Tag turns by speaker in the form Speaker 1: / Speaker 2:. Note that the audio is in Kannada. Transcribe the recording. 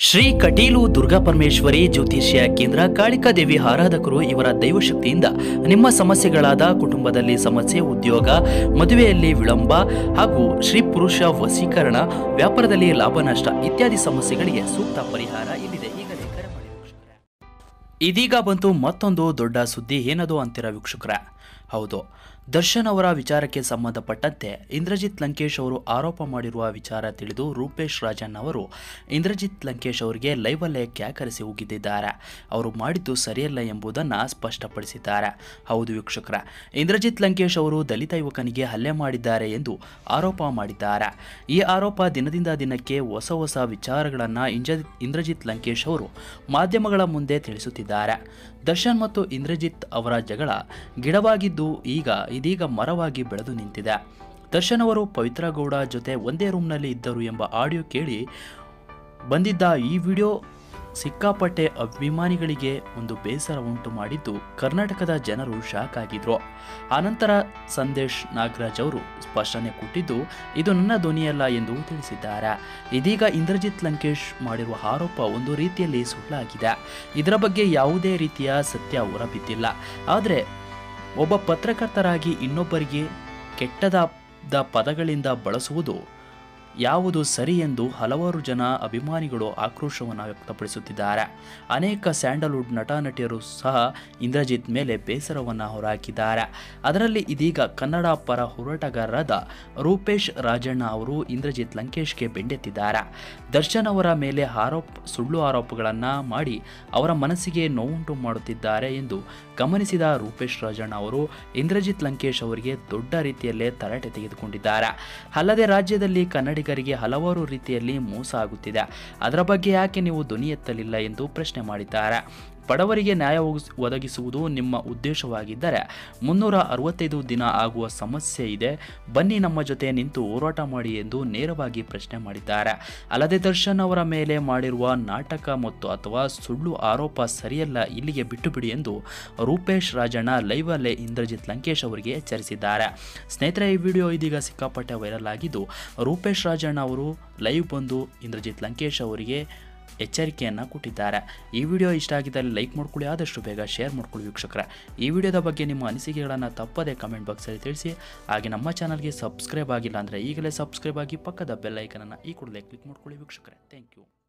Speaker 1: ಶ್ರೀ ಕಟೀಲು ದುರ್ಗಾಪರಮೇಶ್ವರಿ ಜ್ಯೋತಿಷ್ಯ ಕೇಂದ್ರ ಕಾಳಿಕಾದೇವಿ ಆರಾಧಕರು ಇವರ ದೈವಶಕ್ತಿಯಿಂದ ನಿಮ್ಮ ಸಮಸ್ಯೆಗಳಾದ ಕುಟುಂಬದಲ್ಲಿ ಸಮಸ್ಯೆ ಉದ್ಯೋಗ ಮದುವೆಯಲ್ಲಿ ವಿಳಂಬ ಹಾಗೂ ಶ್ರೀ ಪುರುಷ ವಶೀಕರಣ ವ್ಯಾಪಾರದಲ್ಲಿ ಲಾಭ ನಷ್ಟ ಇತ್ಯಾದಿ ಸಮಸ್ಯೆಗಳಿಗೆ ಸೂಕ್ತ ಪರಿಹಾರ ಇಲ್ಲಿದೆ ಈಗಲೇ ಕರೆ ಮಾಡಿ ವೀಕ್ಷಕರೇ. ಇದೀಗ ಬಂತು ಮತ್ತೊಂದು ದೊಡ್ಡ ಸುದ್ದಿ ಏನದು ಅಂತೀರ ವೀಕ್ಷಕರ ಹೌದು ದರ್ಶನ್ ಅವರ ವಿಚಾರಕ್ಕೆ ಸಂಬಂಧಪಟ್ಟಂತೆ ಇಂದ್ರಜಿತ್ ಲಂಕೇಶ್ ಅವರು ಆರೋಪ ಮಾಡಿರುವ ವಿಚಾರ ತಿಳಿದು ರೂಪೇಶ್ ರಾಜನ್ ಅವರು ಇಂದ್ರಜಿತ್ ಲಂಕೇಶ್ ಅವರಿಗೆ ಲೈವಲ್ಲೇ ಕ್ಯಾಕರಿಸಿ ಹೋಗಿದ್ದಿದ್ದಾರೆ ಅವರು ಮಾಡಿದ್ದು ಸರಿಯಲ್ಲ ಎಂಬುದನ್ನು ಸ್ಪಷ್ಟಪಡಿಸಿದ್ದಾರೆ ಹೌದು ವೀಕ್ಷಕರ ಇಂದ್ರಜಿತ್ ಲಂಕೇಶ್ ಅವರು ದಲಿತ ಯುವಕನಿಗೆ ಹಲ್ಲೆ ಮಾಡಿದ್ದಾರೆ ಎಂದು ಆರೋಪ ಮಾಡಿದ್ದಾರೆ ಈ ಆರೋಪ ದಿನದಿಂದ ದಿನಕ್ಕೆ ಹೊಸ ಹೊಸ ವಿಚಾರಗಳನ್ನು ಇಂಜ ಇಂದ್ರಜಿತ್ ಲಂಕೇಶ್ ಅವರು ಮಾಧ್ಯಮಗಳ ಮುಂದೆ ತಿಳಿಸುತ್ತಿದ್ದಾರೆ ದರ್ಶನ್ ಮತ್ತು ಇಂದ್ರಜಿತ್ ಅವರ ಜಗಳ ಗಿಡವಾಗಿದ್ದು ಈಗ ಇದೀಗ ಮರವಾಗಿ ಬೆಳೆದು ನಿಂತಿದೆ ದರ್ಶನ್ ಅವರು ಪವಿತ್ರ ಗೌಡ ಜೊತೆ ಒಂದೇ ರೂಮ್ನಲ್ಲಿ ಇದ್ದರು ಎಂಬ ಆಡಿಯೋ ಕೇಳಿ ಬಂದಿದ್ದ ಈ ವಿಡಿಯೋ ಸಿಕ್ಕಾಪಟ್ಟೆ ಅಭಿಮಾನಿಗಳಿಗೆ ಒಂದು ಬೇಸರ ಉಂಟು ಮಾಡಿದ್ದು ಕರ್ನಾಟಕದ ಜನರು ಶಾಕ್ ಆಗಿದ್ರು ಆನಂತರ ಸಂದೇಶ್ ನಾಗರಾಜ್ ಅವರು ಸ್ಪಷ್ಟನೆ ಕೊಟ್ಟಿದ್ದು ಇದು ನನ್ನ ಧ್ವನಿಯಲ್ಲ ಎಂದು ತಿಳಿಸಿದ್ದಾರೆ ಇದೀಗ ಇಂದ್ರಜಿತ್ ಲಂಕೇಶ್ ಮಾಡಿರುವ ಆರೋಪ ಒಂದು ರೀತಿಯಲ್ಲಿ ಸುಳ್ಳಾಗಿದೆ ಇದರ ಬಗ್ಗೆ ಯಾವುದೇ ರೀತಿಯ ಸತ್ಯ ಹೊರಬಿದ್ದಿಲ್ಲ ಆದರೆ ಒಬ್ಬ ಪತ್ರಕರ್ತರಾಗಿ ಇನ್ನೊಬ್ಬರಿಗೆ ಕೆಟ್ಟದಾದ ಪದಗಳಿಂದ ಬಳಸುವುದು ಯಾವುದು ಸರಿ ಎಂದು ಹಲವಾರು ಜನ ಅಭಿಮಾನಿಗಳು ಆಕ್ರೋಶವನ್ನು ವ್ಯಕ್ತಪಡಿಸುತ್ತಿದ್ದಾರೆ ಅನೇಕ ಸ್ಯಾಂಡಲ್ವುಡ್ ನಟ ನಟಿಯರು ಸಹ ಇಂದ್ರಜಿತ್ ಮೇಲೆ ಬೇಸರವನ್ನು ಹೊರಹಾಕಿದ್ದಾರೆ ಅದರಲ್ಲಿ ಇದೀಗ ಕನ್ನಡ ಪರ ಹೋರಾಟಗಾರರಾದ ರೂಪೇಶ್ ರಾಜಣ್ಣ ಅವರು ಇಂದ್ರಜಿತ್ ಲಂಕೇಶ್ಗೆ ಬೆಂಡೆತ್ತಿದ್ದಾರೆ ದರ್ಶನ್ ಅವರ ಮೇಲೆ ಆರೋಪ ಸುಳ್ಳು ಆರೋಪಗಳನ್ನು ಮಾಡಿ ಅವರ ಮನಸ್ಸಿಗೆ ನೋವುಂಟು ಮಾಡುತ್ತಿದ್ದಾರೆ ಎಂದು ಗಮನಿಸಿದ ರೂಪೇಶ್ ರಾಜಣ್ಣ ಅವರು ಇಂದ್ರಜಿತ್ ಲಂಕೇಶ್ ಅವರಿಗೆ ದೊಡ್ಡ ರೀತಿಯಲ್ಲೇ ತರಾಟೆ ತೆಗೆದುಕೊಂಡಿದ್ದಾರೆ ಅಲ್ಲದೆ ರಾಜ್ಯದಲ್ಲಿ ಕನ್ನಡಿಗರಿಗೆ ಹಲವಾರು ರೀತಿಯಲ್ಲಿ ಮೋಸ ಆಗುತ್ತಿದೆ ಅದರ ಬಗ್ಗೆ ಯಾಕೆ ನೀವು ಧ್ವನಿ ಎತ್ತಲಿಲ್ಲ ಎಂದು ಪ್ರಶ್ನೆ ಮಾಡಿದ್ದಾರೆ ಬಡವರಿಗೆ ನ್ಯಾಯ ಒದಗಿಸ್- ಒದಗಿಸುವುದು ನಿಮ್ಮ ಉದ್ದೇಶವಾಗಿದ್ದರೆ ಮುನ್ನೂರ ಅರವತ್ತೈದು ದಿನ ಆಗುವ ಸಮಸ್ಯೆ ಇದೆ ಬನ್ನಿ ನಮ್ಮ ಜೊತೆ ನಿಂತು ಹೋರಾಟ ಮಾಡಿ ಎಂದು ನೇರವಾಗಿ ಪ್ರಶ್ನೆ ಮಾಡಿದ್ದಾರೆ ಅಲ್ಲದೆ ದರ್ಶನ್ ಅವರ ಮೇಲೆ ಮಾಡಿರುವ ನಾಟಕ ಮತ್ತು ಅಥವಾ ಸುಳ್ಳು ಆರೋಪ ಸರಿಯಲ್ಲ ಇಲ್ಲಿಗೆ ಬಿಟ್ಟು ಬಿಡಿ ಎಂದು ರೂಪೇಶ್ ರಾಜಣ್ಣ ಲೈವಲ್ಲೇ ಇಂದ್ರಜಿತ್ ಲಂಕೇಶ್ ಅವರಿಗೆ ಎಚ್ಚರಿಸಿದ್ದಾರೆ ಸ್ನೇಹಿತರೆ ಈ ವಿಡಿಯೋ ಇದೀಗ ಸಿಕ್ಕಾಪಟ್ಟೆ ವೈರಲ್ ಆಗಿದ್ದು ರೂಪೇಶ್ ರಾಜಣ್ಣ ಅವರು ಲೈವ್ ಬಂದು ಇಂದ್ರಜಿತ್ ಲಂಕೇಶ್ ಅವರಿಗೆ ಎಚ್ಚರಿಕೆಯನ್ನು ಕೊಟ್ಟಿದ್ದಾರೆ ಈ ವಿಡಿಯೋ ಇಷ್ಟ ಆಗಿದ್ದಲ್ಲಿ ಲೈಕ್ ಮಾಡ್ಕೊಳ್ಳಿ ಆದಷ್ಟು ಬೇಗ ಶೇರ್ ಮಾಡ್ಕೊಳ್ಳಿ ವೀಕ್ಷಕರೇ ಈ ವಿಡಿಯೋದ ಬಗ್ಗೆ ನಿಮ್ಮ ಅನಿಸಿಕೆಗಳನ್ನು ತಪ್ಪದೇ ಕಮೆಂಟ್ ಬಾಕ್ಸಲ್ಲಿ ತಿಳಿಸಿ ಹಾಗೆ ನಮ್ಮ ಚಾನಲ್ಗೆ ಸಬ್ಸ್ಕ್ರೈಬ್ ಆಗಿಲ್ಲ ಅಂದರೆ ಈಗಲೇ ಸಬ್ಸ್ಕ್ರೈಬ್ ಆಗಿ ಪಕ್ಕದ ಬೆಲ್ ಐಕನನ್ನು ಈ ಕೂಡಲೇ ಕ್ಲಿಕ್ ಮಾಡ್ಕೊಳ್ಳಿ ವೀಕ್ಷಕರೇ ಥ್ಯಾಂಕ್ ಯು